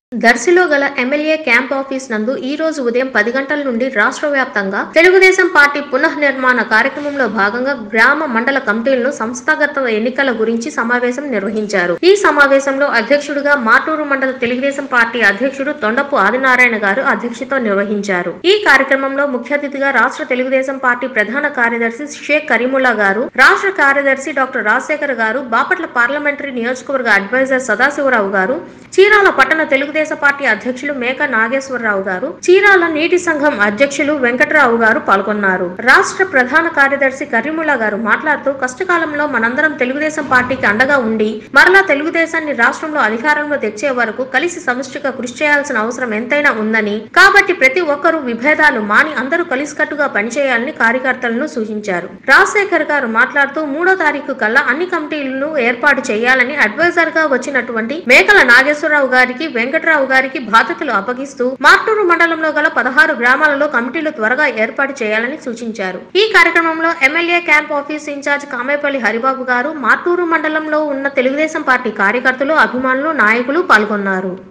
దర్శిలో గల MLA camp office నందు ఈ రోజు ఉదయం పది గంటల నుండి రాష్ట్ర వ్యాప్తంగా తెలుగుదేశం పార్టీ పునఃనిర్మాణ కార్యక్రమంలో భాగంగా గ్రామ మండల కమిటీలను సంస్థాగత ఎన్నికల గురించి సమావేశం నిర్వహించారు ఈ సమావేశంలో అధ్యక్షుడిగా మాటూరు మండల తెలుగుదేశం పార్టీ అధ్యక్షుడు తొండపు ఆదినారాయణ గారు అధ్యక్షత నిర్వహించారు ఈ కార్యక్రమంలో ముఖ్య అతిథిగా రాష్ట్ర తెలుగుదేశం పార్టీ ప్రధాన కార్యదర్శి షేక్ కరీముల్లా గారు రాష్ట్ర కార్యదర్శి డాక్టర్ రాజశేఖర్ గారు బాపట్ల పార్లమెంటరీ నియోజకవర్గ అడ్వైజర్ సదాశివరావు గారు చీరాల పట్టణ తెలుగుదేశం పార్టీ అధ్యక్షులు మేక నాగేశ్వరరావు గారు చీరాల నీటి సంఘం అధ్యక్షులు వెంకటరావు గారు పాల్గొన్నారు రాష్ట్ర ప్రధాన కార్యదర్శి కరీముల్లా గారు మాట్లాడుతూ కష్టకాలంలో మనందరం తెలుగుదేశం పార్టీకి అండగా ఉండి మరలా తెలుగుదేశాన్ని రాష్ట్రంలో అధికారంలో తెచ్చే వరకు కలిసి సమిష్టిగా కృషి చేయాల్సిన అవసరం ఎంతైనా ఉందని కాబట్టి ప్రతి ఒక్కరూ విభేదాలు మాని అందరూ కలిసికట్టుగా పనిచేయాలని కార్యకర్తలను సూచించారు రాజశేఖర్ గారు మాట్లాడుతూ మూడో తారీఖు కల్లా అన్ని కమిటీలను ఏర్పాటు చేయాలని అడ్వైజర్ గా వచ్చినటువంటి మేకల నాగేశ్వరరావు గారికి వెంకటరావు గారికి బాధ్యతలు అప్పగిస్తూ మార్టూరు మండలంలో గల పదహారు గ్రామాలలో కమిటీలు త్వరగా ఏర్పాటు చేయాలని సూచించారు ఈ కార్యక్రమంలో MLA camp office incharge Kamepalli Haribabu గారు మార్టూరు మండలంలో ఉన్న తెలుగుదేశం పార్టీ కార్యకర్తలు అభిమానులు నాయకులు పాల్గొన్నారు